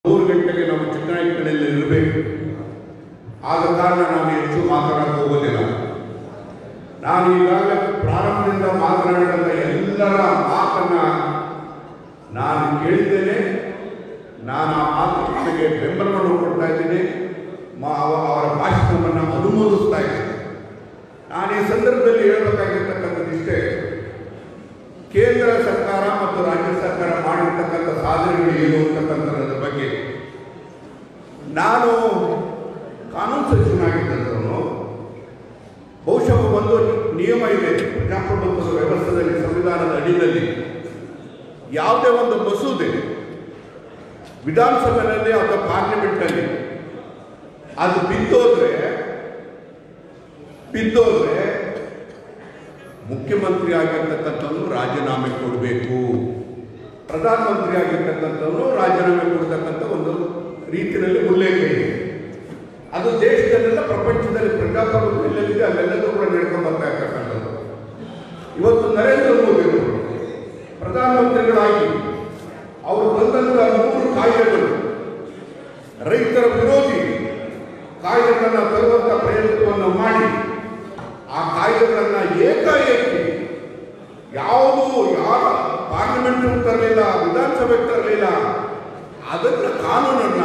ಮೂರು ಗಂಟೆಗೆ ನಾವು ಚಿಕ್ಕನಾಯಕನಲ್ಲಿ ಇರಬೇಕು ಆದ ಕಾರಣ ನಾನು ಹೆಚ್ಚು ಮಾತನಾಡಕ್ಕೆ ಹೋಗೋದಿಲ್ಲ ನಾನು ಈಗಾಗಲೇ ಪ್ರಾರಂಭದಿಂದ ಮಾತನಾಡಿದಂಥ ಎಲ್ಲರ ಮಾತನ್ನ ನಾನು ಕೇಳಿದ್ದೇನೆ ನಾನು ಆ ಮಾತುಗಳಿಗೆ ಬೆಂಬಲವನ್ನು ಕೊಡ್ತಾ ಇದ್ದೀನಿ ಮ- ಅವ- ಅವರ ಭಾಷಣವನ್ನು ಅನುಮೋದಿಸ್ತಾ ಇದ್ದೇನೆ ನಾನು ಈ ಸಂದರ್ಭದಲ್ಲಿ ಹೇಳಬೇಕಾಗಿರ್ತಕ್ಕಂಥದ್ದು ಇಷ್ಟೇ ಕೇಂದ್ರ ಸರ್ಕಾರ ಮತ್ತು ರಾಜ್ಯ ಸರ್ಕಾರ ಮಾಡಿರ್ತಕ್ಕಂಥ ಸಾಧನೆಗಳು ಏನು ಅಂತಕ್ಕಂಥದ್ರ ಬಗ್ಗೆ ನಾನು ಕಾನೂನು ಸಚಿವನಾಗಿದ್ದಂಥವನು ಬಹುಶಃ ಒಂದು ನಿಯಮ ಇದೆ ಪ್ರಜಾಪ್ರಭುತ್ವದ ವ್ಯವಸ್ಥೆಯಲ್ಲಿ ಸಂವಿಧಾನದ ಅಡಿಯಲ್ಲಿ ಯಾವುದೇ ಒಂದು ಮಸೂದೆ ವಿಧಾನಸಭೆಯಲ್ಲಿ ಅಥವಾ ಪಾರ್ಲಿಮೆಂಟಲ್ಲಿ ಅದು ಬಿದ್ದೋದ್ರೆ ಬಿದ್ದೋದ್ರೆ ಮುಖ್ಯಮಂತ್ರಿ ಆಗಿರ್ತಕ್ಕಂಥವ್ನು ರಾಜೀನಾಮೆ ಕೊಡಬೇಕು ಪ್ರಧಾನಮಂತ್ರಿ ಆಗಿರ್ತಕ್ಕಂಥವ್ನು ರಾಜೀನಾಮೆ ಕೊಡ್ತಕ್ಕಂಥ ಒಂದು ರೀತಿಯಲ್ಲಿ ಉಲ್ಲೇಖ ಇದೆ ಅದು ದೇಶದಲ್ಲೆಲ್ಲ ಪ್ರಪಂಚದಲ್ಲಿ ಪ್ರಜಾಪ್ರಭುತ್ವ ಎಲ್ಲೆಲ್ಲಿದೆ ಅಲ್ಲೆಲ್ಲದೂ ಕೂಡ ನಡ್ಕೊಂಡು ಬರ್ತಾ ಇರ್ತಕ್ಕಂಥದ್ದು ಇವತ್ತು ನರೇಂದ್ರ ಮೋದಿ ಅವರು ಪ್ರಧಾನಮಂತ್ರಿಗಳಾಗಿ ಅವರು ತಂದಂಥ ಮೂರು ಕಾಯ್ದೆಗಳು ರೈತರ ವಿರೋಧಿ ಕಾಯ್ದೆಗಳನ್ನು ತರುವಂಥ ಪ್ರಯತ್ನವನ್ನು ಮಾಡಿ ಆ ಕಾಯ್ದೆಗಳನ್ನು ಏಕಾಏಕಿ ಯಾವುದು ಯಾರ ಪಾರ್ಲಿಮೆಂಟ್ ತರಲಿಲ್ಲ ವಿಧಾನಸಭೆಗೆ ತರಲಿಲ್ಲ ಅದನ್ನ ಕಾನೂನನ್ನ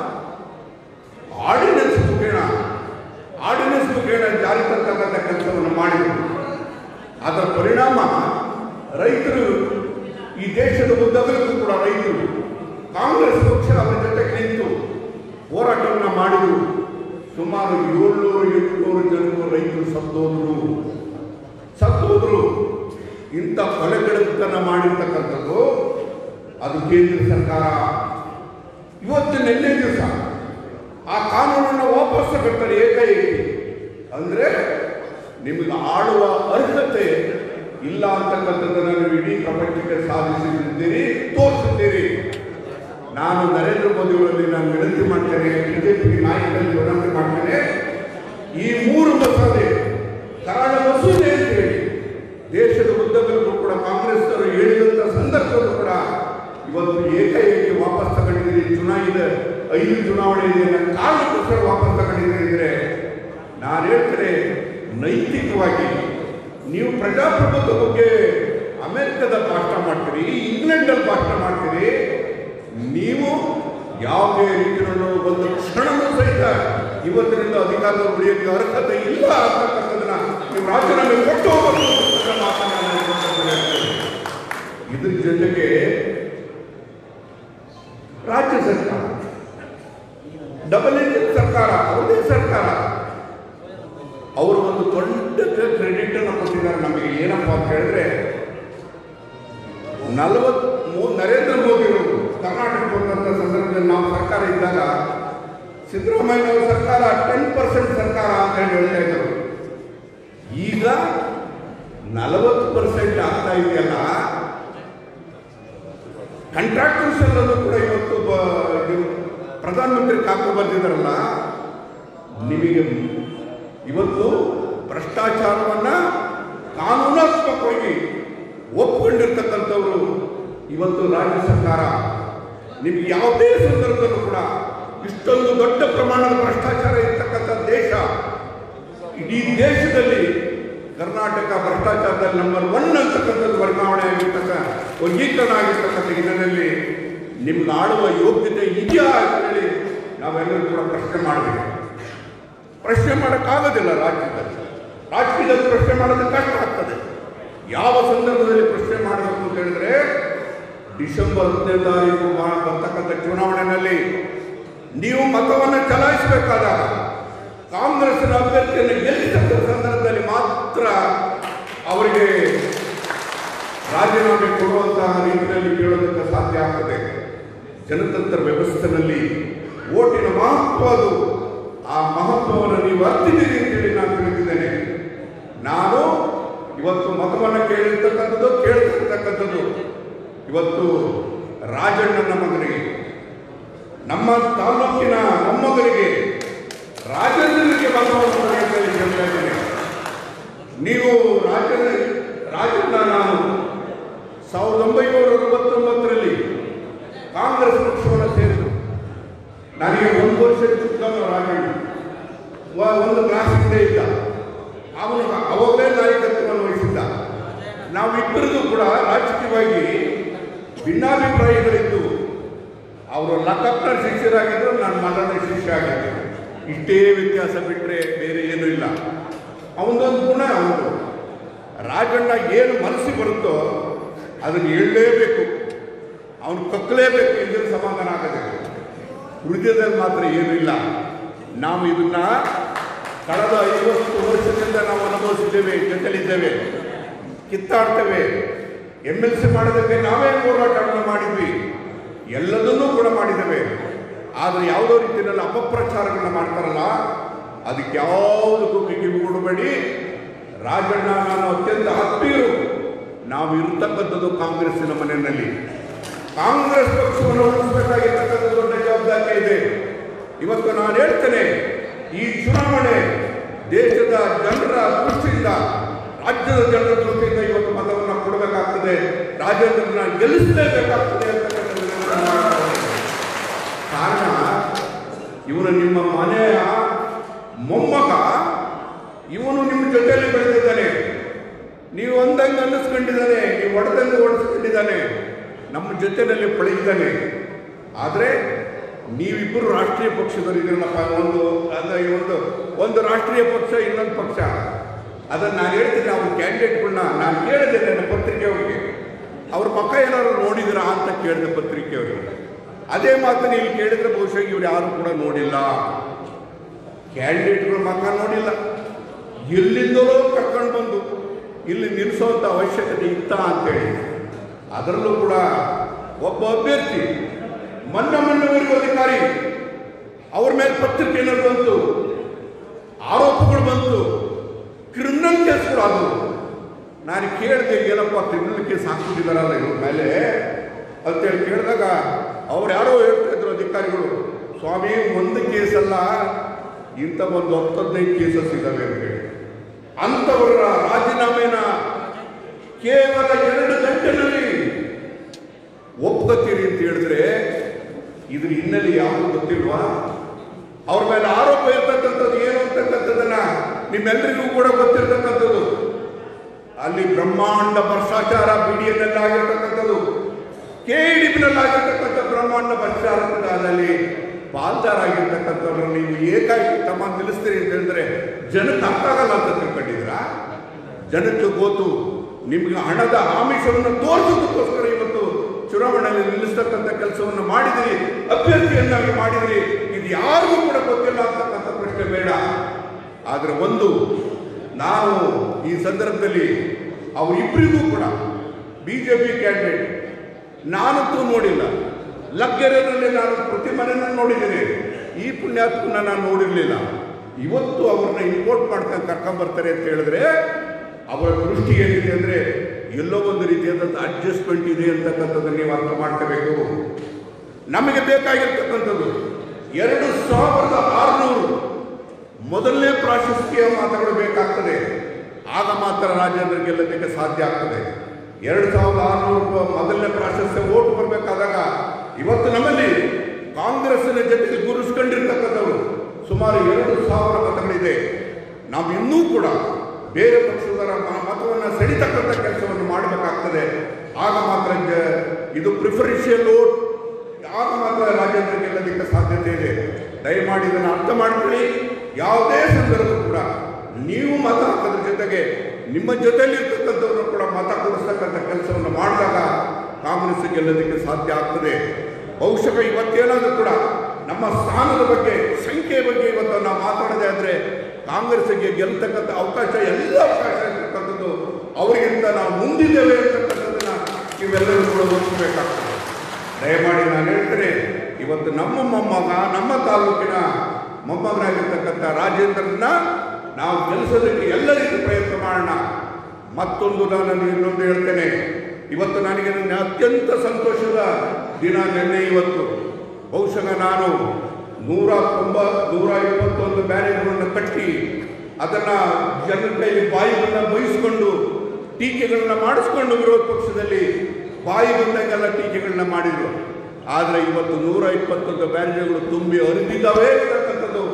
ಆರ್ಡಿನೆನ್ಸ್ ಮುಖೇಣ ಆರ್ಡಿನೆನ್ಸ್ ಮುಖೇಣ ಜಾರಿ ತರ್ತಕ್ಕಂಥ ಕೆಲಸವನ್ನು ಮಾಡಿದರು ಅದರ ಪರಿಣಾಮ ರೈತರು ಈ ದೇಶದ ಉದ್ದಗಲಕ್ಕೂ ಕೂಡ ರೈತರು ಕಾಂಗ್ರೆಸ್ ಪಕ್ಷ ಅವರ ಜೊತೆಗೆ ನಿಂತು ಹೋರಾಟವನ್ನು ಮಾಡಿದರು ಸುಮಾರು ಏಳ್ನೂರು ಎಂಟುನೂರು ಜನರು ರೈತರು ಸತ್ತೋದ್ರು ಸತ್ತೋದ್ರು ಇಂಥ ಕೊಲೆಗಡತನ ಮಾಡಿರ್ತಕ್ಕಂಥದ್ದು ಅದು ಕೇಂದ್ರ ಸರ್ಕಾರ ಇವತ್ತು ನಿನ್ನೆ ದಿವಸ ಆ ಕಾನೂನನ್ನು ವಾಪಸ್ ತಗೊಳ್ತಾರೆ ಏಕಾಏಕಿ ಅಂದ್ರೆ ನಿಮಗೆ ಆಳುವ ಅರ್ಹತೆ ಇಲ್ಲ ಅಂತಕ್ಕಂಥದ್ದನ್ನು ನೀವು ಇಡೀ ಪ್ರಪಂಚಕ್ಕೆ ಸಾಧಿಸಿದ್ದೀರಿ ತೋರಿಸಿದ್ದೀರಿ ನಾನು ನರೇಂದ್ರ ಮೋದಿ ಅವರಲ್ಲಿ ನಾನು ವಿನಂತಿ ಮಾಡ್ತೇನೆ ಬಿಜೆಪಿ ನಾಯಕರಲ್ಲಿ ವಿನಂತಿ ಮಾಡ್ತೇನೆ ಈ ಮೂರು ಮಸೂದೆ ಕರಾಳ ಮಸೂದೆ ಅಂತ ಹೇಳಿ ದೇಶದ ಉದ್ದಗಲಕ್ಕೂ ಕೂಡ ಕಾಂಗ್ರೆಸ್ ಅವರು ಹೇಳಿದಂಥ ಸಂದರ್ಭದಲ್ಲೂ ಕೂಡ ಇವತ್ತು ಏಕಾಏಕಿ ವಾಪಸ್ ತಗೊಂಡಿದ್ದೀರಿ ಚುನಾಯಿತ ಐದು ಚುನಾವಣೆ ಇದೆ ಅನ್ನೋ ಕಾರಣಕ್ಕೋಸ್ಕರ ವಾಪಸ್ ತಗೊಂಡಿದ್ದೀರಿ ಅಂದ್ರೆ ನಾನು ಹೇಳ್ತೇನೆ ನೈತಿಕವಾಗಿ ನೀವು ಪ್ರಜಾಪ್ರಭುತ್ವ ಬಗ್ಗೆ ಅಮೆರಿಕದ ಭಾಷಣ ಮಾಡ್ತೀರಿ ಇಂಗ್ಲೆಂಡಲ್ಲಿ ಭಾಷಣ ಮಾಡ್ತೀರಿ ನೀವು ಯಾವುದೇ ರೀತಿಯಲ್ಲೂ ಒಂದು ಕ್ಷಣವೂ ಸಹಿತ ಇವತ್ತಿನಿಂದ ಅಧಿಕಾರದ ಉಳಿಯೋಕ್ಕೆ ಅರ್ಹತೆ ಇಲ್ಲ ಅಂತಕ್ಕಂಥದ್ದನ್ನ ನೀವು ರಾಜೀನಾಮೆ ಕೊಟ್ಟು ಹೋಗಬೇಕು ಅಂತ ಮಾತನ್ನ ನಾನು ಹೇಳ್ತೇನೆ. ಇದ್ರ ಜೊತೆಗೆ ರಾಜ್ಯ ಸರ್ಕಾರ ಡಬಲ್ ಇಂಜಿನ್ ಸರ್ಕಾರ ಅವರದೇ ಸರ್ಕಾರ ಅವರು ಒಂದು ದೊಡ್ಡ ಕ್ರೆಡಿಟ್ ಅನ್ನು ಕೊಟ್ಟಿದ್ದಾರೆ ನಮಗೆ ಏನಪ್ಪ ಅಂತ ಹೇಳಿದ್ರೆ ನಲವತ್ ನರೇಂದ್ರ ಮೋದಿ ಅವರು ಕರ್ನಾಟಕ ಬಂದಂಥ ಸಂದರ್ಭದಲ್ಲಿ ನಾವು ಸರ್ಕಾರ ಇದ್ದಾಗ ಸಿದ್ದರಾಮಯ್ಯ ಅವರ ಸರ್ಕಾರ ಟೆನ್ ಪರ್ಸೆಂಟ್ ಸರ್ಕಾರ ಅಂತ ಹೇಳಿ ಹೇಳ್ತಾ ಇದ್ರು ಈಗ ನಲವತ್ತು ಪರ್ಸೆಂಟ್ ಆಗ್ತಾ ಇದೆಯಲ್ಲ ಕಾಂಟ್ರಾಕ್ಟರ್ಸ್ ಎಲ್ಲರೂ ಕೂಡ ಇವತ್ತು ಬ- ಇದು ಪ್ರಧಾನಮಂತ್ರಿ ಖಾತೆ ಬಂದಿದ್ದಾರಲ್ಲ ನಿಮಗೆ ಇವತ್ತು ಭ್ರಷ್ಟಾಚಾರವನ್ನ ಕಾನೂನಾತ್ಮಕವಾಗಿ ಒಪ್ಪಿಕೊಂಡಿರ್ತಕ್ಕಂಥವರು ಇವತ್ತು ರಾಜ್ಯ ಸರ್ಕಾರ ನಿಮ್ಗೆ ಯಾವುದೇ ಸಂದರ್ಭದಲ್ಲೂ ಕೂಡ ಇಷ್ಟೊಂದು ದೊಡ್ಡ ಪ್ರಮಾಣದ ಭ್ರಷ್ಟಾಚಾರ ಇರ್ತಕ್ಕಂಥ ದೇಶ ಇಡೀ ದೇಶದಲ್ಲಿ ಕರ್ನಾಟಕ ಭ್ರಷ್ಟಾಚಾರದಲ್ಲಿ ನಂಬರ್ ಒನ್ ಅಂತಕ್ಕಂಥದ್ದು ವರ್ಗಾವಣೆ ಆಗಿರ್ತಕ್ಕ ವರ್ಗೀಕರಣ ಆಗಿರ್ತಕ್ಕಂಥ ಇದರಲ್ಲಿ ನಿಮ್ಗೆ ಆಳುವ ಯೋಗ್ಯತೆ ಇದೆಯಾ ಅಂತ ಹೇಳಿ ನಾವೆಲ್ಲರೂ ಕೂಡ ಪ್ರಶ್ನೆ ಮಾಡಬೇಕು ಪ್ರಶ್ನೆ ಮಾಡೋಕ್ಕಾಗೋದಿಲ್ಲ ರಾಜ್ಯದಲ್ಲಿ ರಾಜಕೀಯದಲ್ಲಿ ಪ್ರಶ್ನೆ ಮಾಡೋದು ಕಷ್ಟ ಆಗ್ತದೆ ಯಾವ ಸಂದರ್ಭದಲ್ಲಿ ಪ್ರಶ್ನೆ ಮಾಡಬೇಕು ಅಂತ ಹೇಳಿದ್ರೆ ಡಿಸೆಂಬರ್ ಹದಿನೈದು ತಾರೀಕು ಮಾ- ಬರ್ತಕ್ಕಂಥ ಚುನಾವಣೆಯಲ್ಲಿ ನೀವು ಮತವನ್ನು ಚಲಾಯಿಸಬೇಕಾದಾಗ ಕಾಂಗ್ರೆಸ್ನ ಅಭ್ಯರ್ಥಿಯನ್ನು ಗೆಲ್ಲಿಸದ ಸಂದರ್ಭದಲ್ಲಿ ಮಾತ್ರ ಅವರಿಗೆ ರಾಜೀನಾಮೆ ಕೊಡುವಂತಹ ರೀತಿಯಲ್ಲಿ ಕೇಳೋದಕ್ಕೆ ಸಾಧ್ಯ ಆಗ್ತದೆ ಜನತಂತ್ರ ವ್ಯವಸ್ಥೆಯಲ್ಲಿ ಓಟಿನ ಮಹತ್ವ ಅದು ಆ ಮಹತ್ವವನ್ನು ನೀವು ಅರ್ತಿದ್ದೀರಿ ಅಂತೇಳಿ ನಾನು ತಿಳಿದಿದ್ದೇನೆ ನಾನು ಇವತ್ತು ಮತವನ್ನು ಕೇಳಿರ್ತಕ್ಕಂಥದ್ದು ಕೇಳ್ತಿರ್ತಕ್ಕಂಥದ್ದು ಇವತ್ತು ರಾಜಣ್ಣನ ಮಗನಿಗೆ ನಮ್ಮ ತಾಲೂಕಿನ ಮೊಮ್ಮಗನಿಗೆ ರಾಜೇಂದ್ರನಿಗೆ ಮತವನ್ನು ಕೊಡಿ ಅಂತ ಹೇಳಿ ಕೇಳ್ತಾ ಇದ್ದೇನೆ ನೀವು ರಾಜೇಂದ್ರ ರಾಜಣ್ಣ ನಾನು ಸಾವಿರದ ಒಂಬೈನೂರ ಅರವತ್ತೊಂಬತ್ತರಲ್ಲಿ ಕಾಂಗ್ರೆಸ್ ಪಕ್ಷವನ್ನು ಸೇರಿದರು ವ- ಒಂದು ಕ್ಲಾಸ್ ಹಿಂದೆ ಇದ್ದ ಅವನು ಅವಾಗಲೇ ನಾಯಕತ್ವವನ್ನು ವಹಿಸಿದ್ದ ನಾವಿಬ್ಬರಿಗೂ ಕೂಡ ರಾಜಕೀಯವಾಗಿ ಭಿನ್ನಾಭಿಪ್ರಾಯಗಳಿದ್ದು ಅವರು ಲಕ್ಕಪ್ಪನ ಶಿಷ್ಯರಾಗಿದ್ದರು ನಾನು ಮಲ್ಲನ ಶಿಷ್ಯ ಆಗಿದ್ದೆ ಇಷ್ಟೇ ವ್ಯತ್ಯಾಸ ಬಿಟ್ಟರೆ ಬೇರೆ ಏನೂ ಇಲ್ಲ ಅವನದೊಂದು ಗುಣ ಅವನು ರಾಜಣ್ಣ ಏನು ಮನಸ್ಸಿಗೆ ಬರುತ್ತೋ ಅದನ್ನು ಹೇಳಲೇಬೇಕು ಅವನು ಕಕ್ಕಲೇಬೇಕು ಎಂದರೆ ಸಮಾಧಾನ ಆಗದೆ ಹೃದಯದಲ್ಲಿ ಮಾತ್ರ ಏನೂ ಇಲ್ಲ ನಾವು ಇದನ್ನ ಕಳೆದ ಐವತ್ತು ವರ್ಷದಿಂದ ನಾವು ಅನುಭವಿಸಿದ್ದೇವೆ ಜೊತೆಲಿದ್ದೇವೆ ಕಿತ್ತಾಡ್ತೇವೆ ಎಮ್ ಎಲ್ ಸಿ ಮಾಡೋದಕ್ಕೆ ನಾವೇ ಹೋರಾಟವನ್ನು ಮಾಡಿದ್ವಿ ಎಲ್ಲದನ್ನೂ ಕೂಡ ಮಾಡಿದ್ದೇವೆ ಆದರೆ ಯಾವುದೋ ರೀತಿಯಲ್ಲಿ ಅಪಪ್ರಚಾರಗಳನ್ನ ಮಾಡ್ತಾರಲ್ಲ ಅದಕ್ಕೆ ಯಾವುದಕ್ಕೂ ಕಿವಿ ಕೊಡಬೇಡಿ ರಾಜಣ್ಣ ನಾನು ಅತ್ಯಂತ ಆತ್ಮೀಯರು ನಾವು ಇರ್ತಕ್ಕಂಥದ್ದು ಕಾಂಗ್ರೆಸ್ಸಿನ ಮನೆಯಲ್ಲಿ ಕಾಂಗ್ರೆಸ್ ಪಕ್ಷವನ್ನು ಉಳಿಸಬೇಕಾಗಿರ್ತಕ್ಕಂಥ ದೊಡ್ಡ ಜವಾಬ್ದಾರಿ ಇದೆ ಇವತ್ತು ನಾನು ಹೇಳ್ತೇನೆ ಈ ಚುನಾವಣೆ ದೇಶದ ಜನರ ದೃಷ್ಟಿಯಿಂದ ರಾಜ್ಯದ ಜನರ ದೃಷ್ಟಿಯಿಂದ ಇವತ್ತು ಮತವನ್ನು ಕೊಡಬೇಕಾಗ್ತದೆ ರಾಜೇಂದ್ರನ ಗೆಲ್ಲಿಸಲೇಬೇಕಾಗ್ತದೆ ಅಂತಕ್ಕಂಥದ್ದನ್ನ ನಾನು ಮಾಡ್ತೇನೆ. ಕಾರಣ ಇವನು ನಿಮ್ಮ ಮನೆಯ ಮೊಮ್ಮಗ ಇವನು ನಿಮ್ಮ ಜೊತೆಯಲ್ಲಿ ಬೆಳೆದಿದ್ದಾನೆ ನೀವು ಒಂದಂಗೆ ಅನ್ನಿಸ್ಕೊಂಡಿದ್ದಾನೆ ನೀವು ಒಡೆದಂಗೆ ಒಡಿಸ್ಕೊಂಡಿದ್ದಾನೆ ನಮ್ಮ ಜೊತೆಯಲ್ಲಿ ಪಳಗಿದ್ದಾನೆ ಆದರೆ ನೀವಿಬ್ಬರು ರಾಷ್ಟ್ರೀಯ ಪಕ್ಷದವರು ಇದ್ರಲ್ಲಪ್ಪ ಒಂದು ಅಂದರೆ ಒಂದು ಒಂದು ರಾಷ್ಟ್ರೀಯ ಪಕ್ಷ ಇನ್ನೊಂದು ಪಕ್ಷ ಅದನ್ನು ನಾನು ಹೇಳ್ತೀನಿ ಅವ್ರ ಕ್ಯಾಂಡಿಡೇಟ್ಗಳನ್ನ ನಾನು ಕೇಳಿದೆ ನನ್ನ ಪತ್ರಿಕೆಯವ್ರಿಗೆ ಅವ್ರ ಪಕ್ಕ ಏನಾದ್ರು ನೋಡಿದಿರಾ ಅಂತ ಕೇಳಿದೆ ಪತ್ರಿಕೆಯವ್ರಿಗೆ ಅದೇ ಮಾತನ್ನು ಇಲ್ಲಿ ಕೇಳಿದ್ರೆ ಬಹುಶಃ ಇವ್ರು ಯಾರು ಕೂಡ ನೋಡಿಲ್ಲ ಕ್ಯಾಂಡಿಡೇಟ್ಗಳ ಮಕ್ಕ ನೋಡಿಲ್ಲ ಎಲ್ಲಿಂದಲೋ ಕರ್ಕೊಂಡು ಬಂದು ಇಲ್ಲಿ ನಿಲ್ಲಿಸೋಂಥ ಅವಶ್ಯಕತೆ ಇತ್ತ ಅಂತೇಳಿ ಅದರಲ್ಲೂ ಕೂಡ ಒಬ್ಬ ಅಭ್ಯರ್ಥಿ ಮೊನ್ನೆ ಮೊನ್ನೆವರೆಗೂ ಅಧಿಕಾರಿ ಅವ್ರ ಮೇಲೆ ಪತ್ರಿಕೆಯಲ್ಲಿ ಬಂತು ಆರೋಪಗಳು ಬಂತು ಕ್ರಿಮಿನಲ್ ಕೇಸ್ಗಳು ಅದು ನಾನು ಕೇಳಿದೆ ಏನಪ್ಪ ಕ್ರಿಮಿನಲ್ ಕೇಸ್ ಹಾಕ್ಬಿಟ್ಟಿದಾರಲ್ಲ ಇವ್ರ ಮೇಲೆ ಅಂತೇಳಿ ಕೇಳಿದಾಗ ಅವ್ರು ಯಾರೋ ಹೇಳ್ತಿದ್ರು ಅಧಿಕಾರಿಗಳು ಸ್ವಾಮಿ ಒಂದು ಕೇಸಲ್ಲ ಇಂಥ ಒಂದು ಹತ್ತದೈದು ಕೇಸಸ್ ಇದ್ದಾವೆ ಅಂತ ಹೇಳಿ ಅಂಥವರ ರಾಜೀನಾಮೆನ ಕೇವಲ ಎರಡು ಗಂಟೆನಲ್ಲಿ ಒಪ್ಕೋತೀರಿ ಅಂತ ಹೇಳಿದ್ರೆ ಇದ್ರ ಹಿನ್ನೆಲೆ ಯಾವುದು ಗೊತ್ತಿಲ್ವಾ ಅವ್ರ ಮೇಲೆ ಆರೋಪ ಇರ್ತಕ್ಕಂಥದ್ದು ಏನು ಅಂತಕ್ಕಂಥದ್ದನ್ನ ನಿಮ್ಮೆಲ್ಲರಿಗೂ ಕೂಡ ಗೊತ್ತಿರ್ತಕ್ಕಂಥದ್ದು ಅಲ್ಲಿ ಬ್ರಹ್ಮಾಂಡ ಭ್ರಷ್ಟಾಚಾರ ಬಿ ಡಿ ಎನ್ ಆಗಿರ್ತಕ್ಕಂಥದ್ದು ಕೆ ಡಿ ಆಗಿರ್ತಕ್ಕಂಥ ಬ್ರಹ್ಮಾಂಡ ಭ್ರಷ್ಟಾಚಾರದಲ್ಲಿ ಪಾಲ್ದಾರಾಗಿರ್ತಕ್ಕಂಥವ್ರು ನೀವು ಏಕಾಏಕಿ ತಮ್ಮ ನಿಲ್ಲಿಸ್ತೀರಿ ಅಂತ ಹೇಳಿದ್ರೆ ಜನಕ್ಕೆ ಅರ್ಥ ಆಗಲ್ಲ ಅಂತ ತಿಳ್ಕೊಂಡಿದ್ದೀರಾ ಜನಕ್ಕೆ ಗೊತ್ತು ನಿಮ್ಗೆ ಹಣದ ಆಮಿಷವನ್ನು ತೋರಿಸೋದಕ್ಕೋಸ್ಕರ ಇವತ್ತು ಚುನಾವಣೆಯಲ್ಲಿ ನಿಲ್ಲಿಸ್ತಕ್ಕಂಥ ಕೆಲಸವನ್ನು ಮಾಡಿದಿರಿ ಅಭ್ಯರ್ಥಿಯನ್ನಾಗಿ ಮಾಡಿದಿರಿ ಇದು ಯಾರಿಗೂ ಕೂಡ ಗೊತ್ತಿಲ್ಲ ಅಂತಕ್ಕಂಥ ಪ್ರಶ್ನೆ ಬೇಡ ಆದರೆ ಒಂದು ನಾನು ಈ ಸಂದರ್ಭದಲ್ಲಿ ಅವರಿಬ್ಬರಿಗೂ ಕೂಡ ಬಿ ಜೆ ಪಿ ಕ್ಯಾಂಡಿಡೇಟ್ ನಾನಂತೂ ನೋಡಿಲ್ಲ ಲಗ್ಗೆರೆಯಲ್ಲಿ ನಾನು ಪ್ರತಿ ಮನೆಯನ್ನು ನೋಡಿದ್ದೀನಿ ಈ ಪುಣ್ಯಾತ್ಮನ ನಾನು ನೋಡಿರಲಿಲ್ಲ ಇವತ್ತು ಅವ್ರನ್ನ ಇಂಪೋರ್ಟ್ ಮಾಡ್ಕೊಂಡು ಕರ್ಕೊಂಬರ್ತಾರೆ ಅಂತ ಹೇಳಿದ್ರೆ ಅವರ ದೃಷ್ಟಿ ಏನಿದೆ ಅಂದರೆ ಎಲ್ಲೋ ಒಂದು ರೀತಿಯಾದಂಥ ಅಡ್ಜಸ್ಟ್ಮೆಂಟ್ ಇದೆ ಅಂತಕ್ಕಂಥದ್ದನ್ನು ನೀವು ಅರ್ಥ ಮಾಡ್ಕೋಬೇಕು ನಮಗೆ ಬೇಕಾಗಿರ್ತಕ್ಕಂಥದ್ದು ಎರಡು ಸಾವಿರದ ಆರುನೂರು ಮೊದಲನೇ ಪ್ರಾಶಸ್ತ್ಯ ಮಾತುಗಳು ಬೇಕಾಗ್ತದೆ ಆಗ ಮಾತ್ರ ರಾಜೇಂದ್ರ ಗೆಲ್ಲೋದಕ್ಕೆ ಸಾಧ್ಯ ಆಗ್ತದೆ ಎರಡು ಸಾವಿರದ ಆರುನೂರು ಮೊದಲನೇ ಪ್ರಾಶಸ್ತ್ಯ ಓಟ್ ಬರಬೇಕಾದಾಗ ಇವತ್ತು ನಮ್ಮಲ್ಲಿ ಕಾಂಗ್ರೆಸ್ಸಿನ ಜೊತೆಗೆ ಗುರುಸ್ಕೊಂಡಿರ್ತಕ್ಕಂಥವ್ರು ಸುಮಾರು ಎರಡು ಸಾವಿರ ಮತಗಳಿದೆ ನಾವು ಇನ್ನೂ ಕೂಡ ಬೇರೆ ಪಕ್ಷದವರ ಮ- ಮತವನ್ನು ಸೆಳಿತಕ್ಕಂಥ ಕೆಲಸವನ್ನು ಮಾಡಬೇಕಾಗ್ತದೆ ಆಗ ಮಾತ್ರ ಜ- ಇದು ಪ್ರಿಫರೆನ್ಷಿಯಲ್ ವೋಟ್ ಆಗ ಮಾತ್ರ ರಾಜೇಂದ್ರ ಗೆಲ್ಲೋದಕ್ಕೆ ಸಾಧ್ಯತೆ ಇದೆ ದಯಮಾಡಿ ಇದನ್ನು ಅರ್ಥ ಮಾಡ್ಕೊಳ್ಳಿ ಯಾವುದೇ ಸಂದರ್ಭ ಕೂಡ ನೀವು ಮತ ಹಾಕೋದ್ರ ಜೊತೆಗೆ ನಿಮ್ಮ ಜೊತೆಲಿ ಇರ್ತಕ್ಕಂಥವ್ರನ್ನು ಕೂಡ ಮತ ಕೊಡಿಸ್ತಕ್ಕಂಥ ಕೆಲಸವನ್ನು ಮಾಡಿದಾಗ ಕಾಂಗ್ರೆಸ್ ಗೆಲ್ಲೋದಕ್ಕೆ ಸಾಧ್ಯ ಆಗ್ತದೆ ಬಹುಶಃ ಇವತ್ತೇನಾದರೂ ಕೂಡ ನಮ್ಮ ಸ್ಥಾನದ ಬಗ್ಗೆ ಸಂಖ್ಯೆ ಬಗ್ಗೆ ಇವತ್ತು ನಾವು ಮಾತಾಡದೆ ಆದರೆ ಕಾಂಗ್ರೆಸ್ಗೆ ಗೆಲ್ತಕ್ಕಂಥ ಅವಕಾಶ ಎಲ್ಲ ಅವಕಾಶ ಇರ್ತಕ್ಕಂಥದ್ದು ಅವರಿಗಿಂತ ನಾವು ಮುಂದಿದ್ದೇವೆ ಅಂತಕ್ಕಂಥದ್ದನ್ನ ನೀವೆಲ್ಲರೂ ಕೂಡ ಒಪ್ಪಿಬೇಕಾಗ್ತದೆ ದಯಮಾಡಿ ನಾನು ಹೇಳ್ತೇನೆ ಇವತ್ತು ನಮ್ಮ ಮೊಮ್ಮಗ ನಮ್ಮ ತಾಲೂಕಿನ ಮೊಮ್ಮಗನಾಗಿರ್ತಕ್ಕಂಥ ರಾಜೇಂದ್ರನ್ನ ನಾವು ಗೆಲ್ಲಿಸೋದಕ್ಕೆ ಎಲ್ಲ ರೀತಿ ಪ್ರಯತ್ನ ಮಾಡೋಣ ಮತ್ತೊಂದು ನಾನು ಇನ್ನೊಂದು ಹೇಳ್ತೇನೆ ಇವತ್ತು ನನಗೆ ನನ್ನ ಅತ್ಯಂತ ಸಂತೋಷದ ದಿನ ನಿನ್ನೆ ಇವತ್ತು ಬಹುಶಃ ನಾನು ನೂರ ತೊಂಬ ನೂರ ಇಪ್ಪತ್ತೊಂದು ಬ್ಯಾರಿಯರ್ಗಳನ್ನು ಕಟ್ಟಿ ಅದನ್ನು ಜನರ ಕೈಲಿ ಬಾಯಿಗಳನ್ನ ಬಯಸ್ಕೊಂಡು ಟೀಕೆಗಳನ್ನ ಮಾಡಿಸ್ಕೊಂಡು ವಿರೋಧ ಪಕ್ಷದಲ್ಲಿ ಬಾಯಿ ಬಂದಾಗೆಲ್ಲ ಟೀಕೆಗಳನ್ನ ಮಾಡಿದ್ರು ಆದರೆ ಇವತ್ತು ನೂರ ಇಪ್ಪತ್ತೊಂದು ಬ್ಯಾರಿಯರ್ಗಳು ತುಂಬಿ ಹರಿದಿದ್ದಾವೆ ಅಂತಕ್ಕಂಥದ್ದು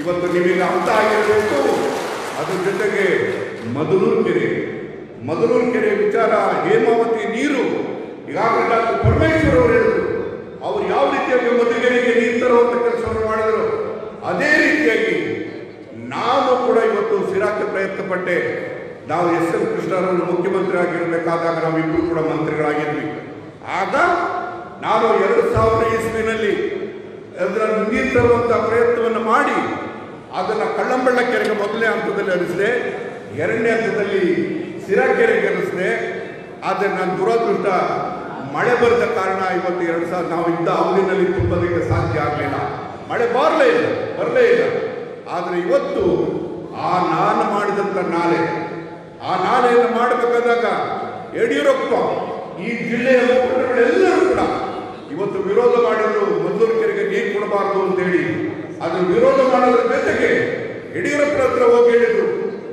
ಇವತ್ತು ನಿಮಗೆ ಅರ್ಥ ಆಗಿರಬೇಕು ಅದ್ರ ಜೊತೆಗೆ ಮಧುನೂರು ಕೆರೆ ಮಧುನೂರು ಕೆರೆ ವಿಚಾರ ಹೇಮಾವತಿ ನೀರು ಈಗಾಗಲೇ ಡಾಕ್ಟರ್ ಪರಮೇಶ್ವರ್ ಅವರು ಹೇಳಿದ್ರು ಅವರು ಯಾವ ರೀತಿಯಾಗಿ ಮಧುಗೆರೆಗೆ ನೀರು ತರುವಂತ ಕೆಲಸವನ್ನು ಮಾಡಿದ್ರು ಅದೇ ರೀತಿಯಾಗಿ ನಾನು ಕೂಡ ಇವತ್ತು ಸಿರಾಕ್ಕೆ ಪ್ರಯತ್ನ ಪಟ್ಟೆ ನಾವು ಎಸ್ ಎಂ ಕೃಷ್ಣರವರು ಮುಖ್ಯಮಂತ್ರಿ ಆಗಿರಬೇಕಾದಾಗ ನಾವಿಬ್ಬರು ಕೂಡ ಮಂತ್ರಿಗಳಾಗಿದ್ವಿ ಆಗ ನಾನು ಎರಡು ಸಾವಿರ ಇಸ್ವಿನಲ್ಲಿ ಅದರ ನೀರು ತರುವಂಥ ಪ್ರಯತ್ನವನ್ನು ಮಾಡಿ ಅದನ್ನು ಕಳ್ಳಂಬಳ್ಳ ಕೆರೆಗೆ ಮೊದಲನೇ ಹಂತದಲ್ಲಿ ಹರಿಸಿದೆ ಎರಡನೇ ಹಂತದಲ್ಲಿ ಸಿರಾ ಕೆರೆಗೆ ಹರಿಸಿದೆ ಆದರೆ ನನ್ನ ದುರದೃಷ್ಟ ಮಳೆ ಬರದ ಕಾರಣ ಇವತ್ತು ಎರಡು ಸಾವಿರ ನಾವು ಇದ್ದ ಅವಧಿನಲ್ಲಿ ತುಂಬಲಿಕ್ಕೆ ಸಾಧ್ಯ ಆಗಲಿಲ್ಲ ಮಳೆ ಬರಲೇ ಇಲ್ಲ ಬರಲೇ ಇಲ್ಲ ಆದರೆ ಇವತ್ತು ಆ ನಾನು ಮಾಡಿದಂಥ ನಾಲೆ ಆ ನಾಲೆಯನ್ನು ಮಾಡಬೇಕಾದಾಗ ಯಡಿಯೂರಪ್ಪ ಈ ಜಿಲ್ಲೆಯ ಮುಖಂಡರುಗಳೆಲ್ಲರೂ ಕೂಡ ಇವತ್ತು ವಿರೋಧ ಮಾಡಿದ್ರು ಮದ್ದೂರು ಕೆರೆಗೆ ನೀರು ಕೊಡಬಾರದು ಅಂತೇಳಿ ಅದು ವಿರೋಧ ಮಾಡೋದ್ರ ಜೊತೆಗೆ ಯಡಿಯೂರಪ್ಪನ ಹತ್ರ ಹೋಗಿ ಹೇಳಿದ್ರು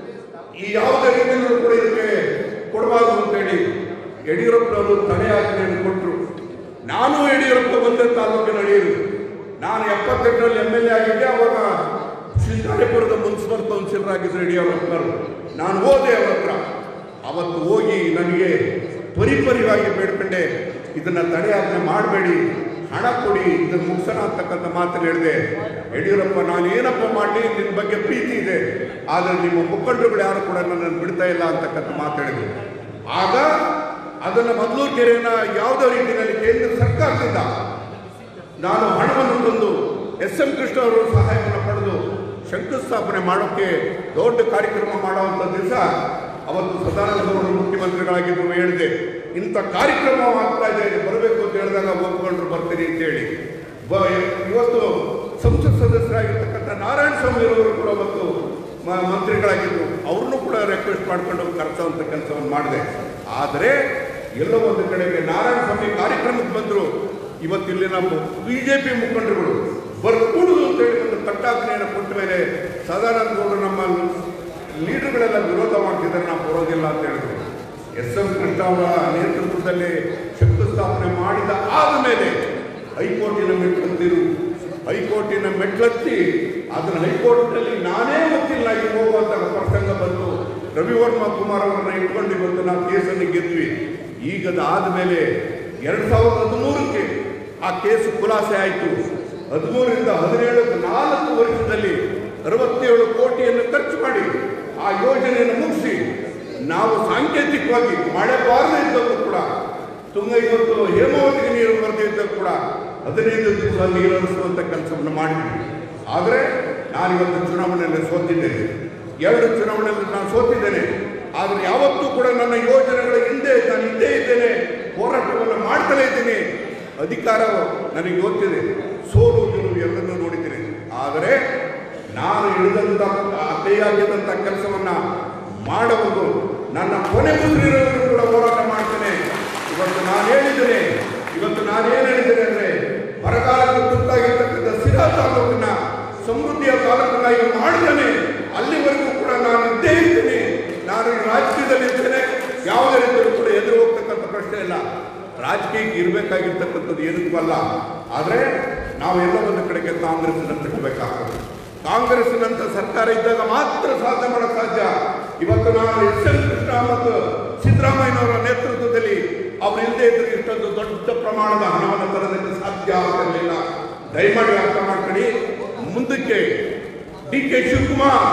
ಈ ಯಾವುದೇ ರೀತಿಯಲ್ಲೂ ಕೂಡ ಇದಕ್ಕೆ ಕೊಡಬಾರದು ಅಂತೇಳಿ ಯಡಿಯೂರಪ್ಪನವರು ತಡೆಯಾಜ್ಞೆಯನ್ನು ಕೊಟ್ಟರು ನಾನು ಯಡಿಯೂರಪ್ಪ ಒಂದೇ ತಾಲೂಕಿನ ನಡೆಯುವುದು ನಾನು ಎಪ್ಪತ್ತೆಂಟರಲ್ಲಿ ಎಮ್ ಎಲ್ ಎ ಆಗಿದ್ದೆ ಅವಾಗ ಶಿಲ್ಕಾರಿಪುರದ ಮುನ್ಸಿಪಲ್ ಕೌನ್ಸಿಲರ್ ಆಗಿದ್ದರು ಯಡಿಯೂರಪ್ಪನವರು ನಾನು ಹೋದೆ ಅವ್ರ ಹತ್ರ ಅವತ್ತು ಹೋಗಿ ನನಗೆ ಪರಿಪರಿವಾಗಿ ಬೇಡ್ಕೊಂಡೆ ಇದನ್ನ ತಡೆಯಾಜ್ಞೆ ಮಾಡಬೇಡಿ ಹಣ ಕೊಡಿ ಇದನ್ನು ಮುಗಿಸೋಣ ಅಂತಕ್ಕಂಥ ಮಾತನ್ನು ಹೇಳಿದೆ ಯಡಿಯೂರಪ್ಪ ನಾನು ಏನಪ್ಪ ಮಾಡಲಿ ನಿನ್ನ ಬಗ್ಗೆ ಪ್ರೀತಿ ಇದೆ ಆದರೆ ನಿಮ್ಮ ಮುಖಂಡರುಗಳು ಯಾರು ಕೂಡ ನನ್ನನ್ನು ಬಿಡ್ತಾ ಇಲ್ಲ ಅಂತಕ್ಕಂಥ ಮಾತಾಡಿದ್ರು ಆಗ ಅದನ್ನು ಮದ್ಲೂರು ಕೆರೆಯನ್ನ ಯಾವುದೋ ರೀತಿಯಲ್ಲಿ ಕೇಂದ್ರ ಸರ್ಕಾರದಿಂದ ನಾನು ಹಣವನ್ನು ತಂದು ಎಸ್ ಎಂ ಕೃಷ್ಣ ಅವರು ಸಹಾಯವನ್ನು ಪಡೆದು ಶಂಕುಸ್ಥಾಪನೆ ಮಾಡೋಕ್ಕೆ ದೊಡ್ಡ ಕಾರ್ಯಕ್ರಮ ಮಾಡುವಂಥ ದಿವಸ ಅವತ್ತು ಸದಾನಂದ ಅವರು ಮುಖ್ಯಮಂತ್ರಿಗಳಾಗಿದ್ದರು ಹೇಳಿದೆ ಇಂಥ ಕಾರ್ಯಕ್ರಮ ಆಗ್ತಾ ಇದೆ ಬರಬೇಕು ಅಂತ ಹೇಳಿದಾಗ ಒಪ್ಕೊಂಡ್ರು ಬರ್ತೀನಿ ಅಂತೇಳಿ ಬ ಇವತ್ತು ಸಂಸತ್ ಸದಸ್ಯರಾಗಿರ್ತಕ್ಕಂಥ ನಾರಾಯಣ ಸ್ವಾಮಿ ಅವರು ಕೂಡ ಅವತ್ತು ಮ- ಮಂತ್ರಿಗಳಾಗಿದ್ದರು ಅವ್ರನ್ನೂ ಕೂಡ ರಿಕ್ವೆಸ್ಟ್ ಮಾಡ್ಕೊಂಡು ಕರೆಸೋವಂಥ ಕೆಲಸವನ್ನು ಮಾಡಿದೆ ಆದರೆ ಎಲ್ಲೋ ಒಂದು ಕಡೆಗೆ ನಾರಾಯಣ ಸ್ವಾಮಿ ಕಾರ್ಯಕ್ರಮಕ್ಕೆ ಬಂದರು ಇವತ್ತು ಇಲ್ಲಿನ ಬಿ ಜೆ ಪಿ ಮುಖಂಡರುಗಳು ಬರ್ಕೂಡುದು ಅಂತೇಳಿ ಒಂದು ಕಟ್ಟಾಜ್ಞೆಯನ್ನು ಕೊಟ್ಟ ಮೇಲೆ ಸದಾನಂದ ಗೌಡರು ನಮ್ಮ ಲೀಡರ್ಗಳೆಲ್ಲ ವಿರೋಧ ಮಾಡ್ತಿದ್ದಾರೆ ನಾವು ಬರೋದಿಲ್ಲ ಅಂತ ಹೇಳಿದ್ರು ಎಸ್ ಎಂ ಕೃಷ್ಣ ಅವರ ನೇತೃತ್ವದಲ್ಲಿ ಶಂಕುಸ್ಥಾಪನೆ ಮಾಡಿದ ಆದ ಮೇಲೆ ಹೈಕೋರ್ಟಿನ ಮೆಟ್ಲತ್ತಿರು ಹೈಕೋರ್ಟಿನ ಮೆಟ್ಲತ್ತಿ ಅದನ್ನು ಹೈಕೋರ್ಟ್ನಲ್ಲಿ ನಾನೇ ವಕೀಲನಾಗಿ ಹೋಗುವಂತ ಪ್ರಸಂಗ ಬಂತು ರವಿವರ್ಮ ಕುಮಾರ್ ಅವರನ್ನ ಇಟ್ಕೊಂಡು ಇವತ್ತು ನಾವು ಕೇಸನ್ನು ಗೆದ್ವಿ ಈಗ ಆದಮೇಲೆ ಎರಡು ಸಾವಿರದ ಹದಿಮೂರಕ್ಕೆ ಆ ಕೇಸು ಖುಲಾಸೆ ಆಯಿತು ಹದಿಮೂರರಿಂದ ಹದಿನೇಳು ನಾಲ್ಕು ವರ್ಷದಲ್ಲಿ ಅರವತ್ತೇಳು ಕೋಟಿಯನ್ನು ಖರ್ಚು ಮಾಡಿ ಆ ಯೋಜನೆಯನ್ನು ಮುಗಿಸಿ ನಾವು ಸಾಂಕೇತಿಕವಾಗಿ ಮಳೆ ಬಾರದೇ ಇದ್ದಕ್ಕೂ ಕೂಡ ತುಂಗ ಇವತ್ತು ಹೇಮಾವತಿಗೆ ನೀರು ಬರದೇ ಇದ್ದರೂ ಕೂಡ ಹದಿನೈದು ದಿವಸ ನೀರು ಹರಿಸುವಂಥ ಕೆಲಸವನ್ನು ಮಾಡಿದ್ವಿ ಆದರೆ ನಾನಿವತ್ತು ಚುನಾವಣೆಯಲ್ಲಿ ಸೋತಿದ್ದೇನೆ ಎರಡು ಚುನಾವಣೆಯಲ್ಲಿ ನಾನು ಸೋತಿದ್ದೇನೆ ಆದರೆ ಯಾವತ್ತೂ ಕೂಡ ನನ್ನ ಯೋಜನೆಗಳ ಹಿಂದೆ ನಾನು ಹಿಂದೆ ಇದ್ದೇನೆ ಹೋರಾಟವನ್ನು ಮಾಡ್ತಲೇ ಇದ್ದೀನಿ ಅಧಿಕಾರ ನನಗೆ ಗೊತ್ತಿದೆ ಸೋಲು ಗೆಲುವು ಎಲ್ಲರನ್ನೂ ನೋಡಿದ್ದೀನಿ ಆದರೆ ನಾನು ಹಿಡಿದಂಥ ಕೈಯಾಗಿದ್ದಂಥ ಕೆಲಸವನ್ನ ಮಾಡುವುದು ನನ್ನ ಕೊನೆ ಮುಗಿದಿರೋರು ಕೂಡ ಹೋರಾಟ ಮಾಡ್ತೇನೆ ಇವತ್ತು ನಾನು ಹೇಳಿದ್ದೇನೆ ಇವತ್ತು ನಾನು ಏನು ಹೇಳಿದ್ದೇನೆ ಅಂದರೆ ಬರಗಾಲಕ್ಕೆ ತುತ್ತಾಗಿರ್ತಕ್ಕಂಥ ಸಿರಾ ತಾಲೂಕಿನ ಸಮೃದ್ಧಿಯ ತಾಲೂಕನ್ನಾಗಿ ಮಾಡ್ತೇನೆ ಅಲ್ಲಿವರೆಗೂ ಕೂಡ ನಾನು ಇದ್ದೇ ಇದ್ದೀನಿ ನಾನು ಈ ರಾಜಕೀಯದಲ್ಲಿ ಇರ್ತೇನೆ ಯಾವುದೇ ರೀತಿಯಲ್ಲೂ ಕೂಡ ಎದುರು ಹೋಗ್ತಕ್ಕಂಥ ಪ್ರಶ್ನೆ ಇಲ್ಲ ರಾಜಕೀಯಕ್ಕೆ ಇರಬೇಕಾಗಿರ್ತಕ್ಕಂಥದ್ದು ಏನಕ್ಕೂ ಅಲ್ಲ ಆದರೆ ನಾವು ಎಲ್ಲೋ ಒಂದು ಕಡೆಗೆ ಕಾಂಗ್ರೆಸ್ನ ಕಟ್ಟಬೇಕಾಗ್ತದೆ ಕಾಂಗ್ರೆಸ್ನಂತ ಸರ್ಕಾರ ಇದ್ದಾಗ ಮಾತ್ರ ಸಾಧ್ಯ ಮಾಡಕ್ ಸಾಧ್ಯ ಇವತ್ತು ನಾವು ಎಸ್ ಎಲ್ ಕೃಷ್ಣ ಮತ್ತು ಸಿದ್ದರಾಮಯ್ಯನವರ ನೇತೃತ್ವದಲ್ಲಿ ಅವ್ರು ಇಲ್ಲದೆ ಇದ್ರೆ ಇಷ್ಟೊಂದು ದೊಡ್ಡ ಪ್ರಮಾಣದ ಹಣವನ್ನು ತರೋದಕ್ಕೆ ಸಾಧ್ಯ ಆಗ್ತಿರಲಿಲ್ಲ ದಯಮಾಡಿ ಅರ್ಥ ಮಾಡ್ಕೊಳ್ಳಿ ಮುಂದಕ್ಕೆ D K Shivakumar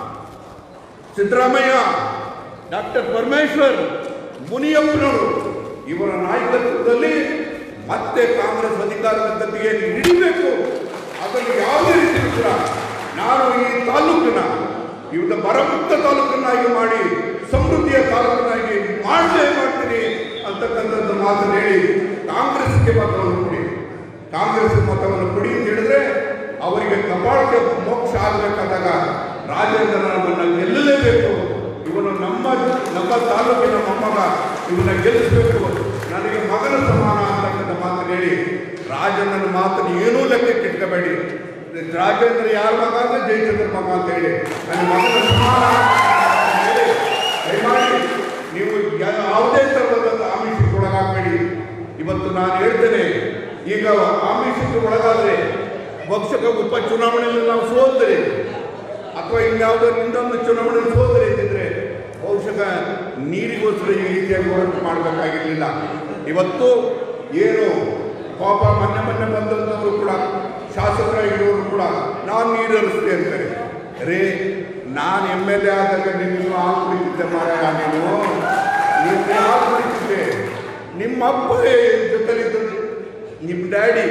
Siddaramaiah doctor Parameshwar ಮುನಿಯಪ್ಪನವರು ಇವರ ನಾಯಕತ್ವದಲ್ಲಿ ಮತ್ತೆ ಕಾಂಗ್ರೆಸ್ ಅಧಿಕಾರದ ಗದ್ದಿಗೆ ಹಿಡಿಬೇಕು ಅದನ್ನು ಯಾವುದೇ ರೀತಿ ಕೂಡ ನಾನು ಈ ತಾಲೂಕಿನ ಇವತ್ತು ಬರಮುಕ್ತ ತಾಲೂಕನ್ನಾಗಿ ಮಾಡಿ ಸಮೃದ್ಧಿಯ ತಾಲೂಕನ್ನಾಗಿ ಮಾಡಲೇ ಮಾಡ್ತೀನಿ ಅಂತಕ್ಕಂಥದ್ದು ಮಾತನ್ನು ಹೇಳಿ ಕಾಂಗ್ರೆಸ್ಗೆ ಮತವನ್ನು ಕೊಡಿ ಕಾಂಗ್ರೆಸ್ ಮತವನ್ನು ಕೊಡಿ ಅಂತ ಹೇಳಿದ್ರೆ ಅವರಿಗೆ ಕಪಾಳಕ್ಕೆ ಮೋಕ್ಷ ಆಗಬೇಕಾದಾಗ ರಾಜೇಂದ್ರ ನಮ್ಮನ್ನ ಗೆಲ್ಲಲೇಬೇಕು ಇವನು ನಮ್ಮ ನಮ್ಮ ತಾಲೂಕಿನ ಮೊಮ್ಮಗ ಇವನ್ನ ಗೆಲ್ಲಿಸಬೇಕು ನನಗೆ ಮಗನ ಸಮಾನ ಅಂತಕ್ಕಂಥ ಮಾತನ್ನು ಹೇಳಿ ರಾಜಣ್ಣನ ಮಾತನ್ನು ಏನೂ ಲೆಕ್ಕಕ್ಕೆ ಇಟ್ಕೋಬೇಡಿ ರಾಜೇಂದ್ರ ಯಾರ ಮಗ ಅಂದ್ರೆ ಜಯಚಂದ್ರ ಮಗ ಅಂತ ಹೇಳಿ ನನ್ನ ಮಗನ ಸಮಾನ ಅಂತ ಹೇಳಿ ದಯಮಾಡಿ ನೀವು ಯಾವುದೇ ಥರದ ಆಮಿಷಕ್ಕೆ ಒಳಗಾಗಬೇಡಿ ಇವತ್ತು ನಾನು ಹೇಳ್ತೇನೆ ಈಗ ಆಮಿಷಕ್ಕೆ ಒಳಗಾದ್ರೆ ಒಬ್ಬ ಬಹುಶಃ ಉಪಚುನಾವಣೆಯಲ್ಲಿ ನಾವು ಸೋಲ್ದರೆ ಅಥವಾ ಇನ್ಯಾವುದೋ ಇನ್ನೊಂದು ಚುನಾವಣೆಯಲ್ಲಿ ಸೋಲ್ದರೆ ಇದ್ದಿದ್ರೆ ಬಹುಶಃ ನೀರಿಗೋಸ್ಕರ ಈ ರೀತಿಯಾಗಿ ಹೋರಾಟ ಮಾಡಬೇಕಾಗಿರಲಿಲ್ಲ ಇವತ್ತು ಏನು ಪಾಪ ಮೊನ್ನೆ ಮೊನ್ನೆ ಬಂದಂಥವರು ಕೂಡ ಶಾಸಕರಾಗಿರೋರು ಕೂಡ ನಾನು ನೀರು ಹರಿಸ್ತೆ ಅಂತಾರೆ ರೇ ನಾನು ಎಮ್ ಎಲ್ ಎ ಆದಾಗ ನಿನ್ನ ಹಾಲು ಕುಡಿತಿದ್ದೆ ಮಾರಾಯ ನೀನು ನಿನ್ನ ಹಾಲು ಕುಡಿತಿದ್ದೆ ನಿಮ್ಮ ಅಪ್ಪ ಜೊತೆಲಿದ್ದು ನಿಮ್ಮ ಡ್ಯಾಡಿ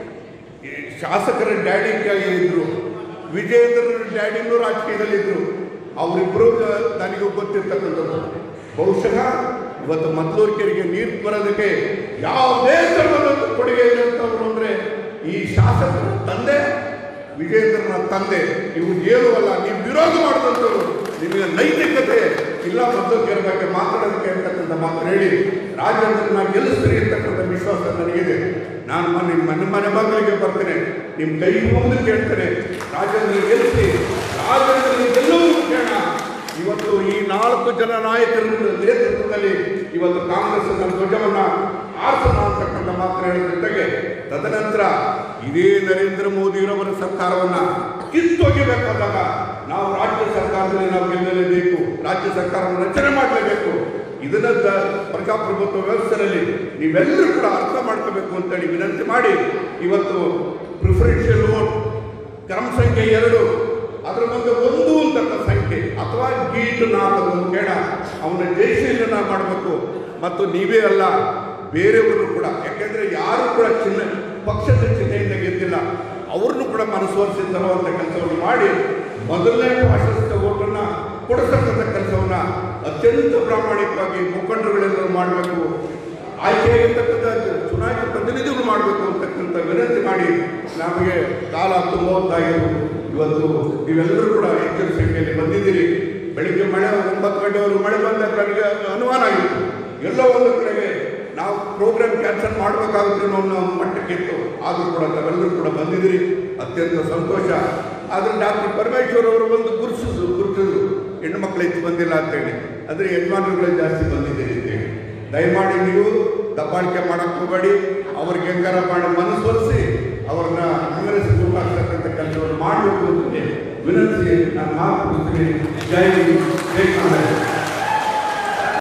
ಈ ಶಾಸಕರ ಡ್ಯಾಡಿ ಇದ್ರು ವಿಜಯೇಂದ್ರನ ಡ್ಯಾಡಿನೂ ರಾಜಕೀಯದಲ್ಲಿದ್ದರು ಅವರಿಬ್ಬರು ನನಗೆ ಗೊತ್ತಿರ್ತಕ್ಕಂಥದ್ದು ಬಹುಶಃ ಇವತ್ತು ಮದ್ದೂರಿಕೆರಿಗೆ ನೀರು ಬರೋದಕ್ಕೆ ಯಾವುದೇ ಥರದಲ್ಲೊಂದು ಕೊಡುಗೆ ಇರುವಂಥವ್ರು ಅಂದರೆ ಈ ಶಾಸಕರ ತಂದೆ ವಿಜಯೇಂದ್ರನ ತಂದೆ ಇವು ಏನು ಅಲ್ಲ ನೀವು ವಿರೋಧ ಮಾಡಿದಂಥವ್ರು ನಿಮಗೆ ನೈತಿಕತೆ ಇಲ್ಲ ಮದ್ದೂರಿಕೆರ ಬಗ್ಗೆ ಮಾತಾಡೋದಕ್ಕೆ ಅಂತಕ್ಕಂಥ ಮಾತು ಹೇಳಿ ರಾಜೇಂದ್ರನ ಗೆಲ್ಲಿಸ್ರಿ ಅಂತಕ್ಕಂಥ ವಿಶ್ವಾಸ ನನಗಿದೆ ನಾನು ಮನೆ ಮನೆ ಮನೆ ಮಗಳಿಗೆ ಬರ್ತೇನೆ ನಿಮ್ಮ ಕೈ ಮುಂದೆ ಕೇಳ್ತೇನೆ ರಾಜೇಂದ್ರ ಗೆಲ್ಲಿಸಿ ರಾಜೇಂದ್ರ ಗೆಲ್ಲುವ ಮುಖ್ಯಣ ಇವತ್ತು ಈ ನಾಲ್ಕು ಜನ ನಾಯಕರ ನೇತೃತ್ವದಲ್ಲಿ ಇವತ್ತು ಕಾಂಗ್ರೆಸ್ ಧ್ವಜವನ್ನ ಆರ್ಸೋಣ ಅಂತಕ್ಕಂಥ ಮಾತು ಹೇಳಿದ ಜೊತೆಗೆ ತದನಂತರ ಇದೇ ನರೇಂದ್ರ ಮೋದಿರವರ ಸರ್ಕಾರವನ್ನ ಕಿತ್ತೊಗಿಬೇಕಾದಾಗ ನಾವು ರಾಜ್ಯ ಸರ್ಕಾರದಲ್ಲಿ ನಾವು ಗೆಲ್ಲಲೇಬೇಕು ರಾಜ್ಯ ಸರ್ಕಾರವನ್ನು ರಚನೆ ಮಾಡಲೇಬೇಕು ಇದನ್ನ ದ- ಪ್ರಜಾಪ್ರಭುತ್ವ ವ್ಯವಸ್ಥೆಯಲ್ಲಿ ನೀವೆಲ್ಲರೂ ಕೂಡ ಅರ್ಥ ಮಾಡ್ಕೋಬೇಕು ಅಂತೇಳಿ ವಿನಂತಿ ಮಾಡಿ ಇವತ್ತು ಪ್ರಿಫರೆನ್ಷಿಯಲ್ ವೋಟ್ ಕ್ರಮ ಸಂಖ್ಯೆ ಎರಡು ಅದರ ಮುಂದೆ ಒಂದು ಅಂತಕ್ಕ ಸಂಖ್ಯೆ ಅಥವಾ ಗೀಟು ನಾಲ್ಕು ಕೇಳ ಅವನ ಜಯಶೀಲನ ಮಾಡಬೇಕು ಮತ್ತು ನೀವೇ ಅಲ್ಲ ಬೇರೆಯವರು ಕೂಡ ಯಾಕೆಂದ್ರೆ ಯಾರು ಕೂಡ ಚಿನ್ನ ಪಕ್ಷದ ಚಿಹ್ನೆಯಿಂದ ಗೆದ್ದಿಲ್ಲ ಅವ್ರನ್ನು ಕೂಡ ಮನಸ್ಸೋರಿಸಿ ತರುವಂಥ ಕೆಲಸವನ್ನು ಮಾಡಿ ಮೊದಲನೇ ಪ್ರಾಶಸ್ತ್ಯ ಓಟನ್ನ ಕೊಡಿಸ್ತಕ್ಕಂಥ ಕೆಲಸವನ್ನ ಅತ್ಯಂತ ಪ್ರಾಮಾಣಿಕವಾಗಿ ಮುಖಂಡರುಗಳೆಲ್ಲರೂ ಮಾಡಬೇಕು ಆಯ್ಕೆಯಾಗಿರ್ತಕ್ಕಂಥ ಚುನಾಯಿತ ಪ್ರತಿನಿಧಿಗಳು ಮಾಡಬೇಕು ಅಂತಕ್ಕಂಥ ವಿನಂತಿ ಮಾಡಿ ನಮಗೆ ಕಾಲ ತುಂಬುವಂತಾಗಿರು ಇವತ್ತು ನೀವೆಲ್ಲರೂ ಕೂಡ ಹೆಚ್ಚಿನ ಸಂಖ್ಯೆಯಲ್ಲಿ ಬಂದಿದ್ದೀರಿ ಬೆಳಿಗ್ಗೆ ಮಳೆ ಒಂಬತ್ತು ಗಂಟೆವರೆಗೂ ಮಳೆ ಬಂದಾಗ ನನಗೆ ಅನುಮಾನ ಆಗಿತ್ತು ಎಲ್ಲೋ ಒಂದು ಕಡೆಗೆ ನಾವು ಪ್ರೋಗ್ರಾಮ್ ಕ್ಯಾನ್ಸಲ್ ಮಾಡಬೇಕಾಗುತ್ತೆ ಅನ್ನೋ ಒಂದು ಮಟ್ಟಕ್ಕಿತ್ತು ಆದರೂ ಕೂಡ ತಾವೆಲ್ಲರೂ ಕೂಡ ಬಂದಿದ್ದೀರಿ ಅತ್ಯಂತ ಸಂತೋಷ ಆದರೆ ಡಾಕ್ಟರ್ ಪರಮೇಶ್ವರ್ ಅವರು ಒಂದು ಗುರುತಿಸಿದ್ರು ಗುರುತಿದ್ರು ಹೆಣ್ಣು ಮಕ್ಕಳು ಹೆಚ್ಚು ಬಂದಿಲ್ಲ ಅಂತೇಳಿ ಅಂದರೆ ಯಜಮಾನರುಗಳೇ ಜಾಸ್ತಿ ಬಂದಿದ್ದೀರಿ ಅಂತೇಳಿ ದಯಮಾಡಿ ನೀವು ದಬ್ಬಾಳಿಕೆ ಮಾಡಕ್ಕೆ ಹೋಗಬೇಡಿ ಅವ್ರಿಗೆ ಹೆಂಗಾರ ಮಾಡಿ ಮನಸ್ಸೊಲಿಸಿ ಅವ್ರನ್ನ ಕಾಂಗ್ರೆಸ್ ಆಗ್ತಕ್ಕಂಥ ಕೆಲಸವನ್ನು ಮಾಡಬೇಕು ಅಂತ ವಿನಂತಿ ನಾನು ಮಾತು ಕೊಡ್ತೀನಿ ಜೈ ಹಿಂದ್, ಜೈ ಕಾಂಗ್ರೆಸ್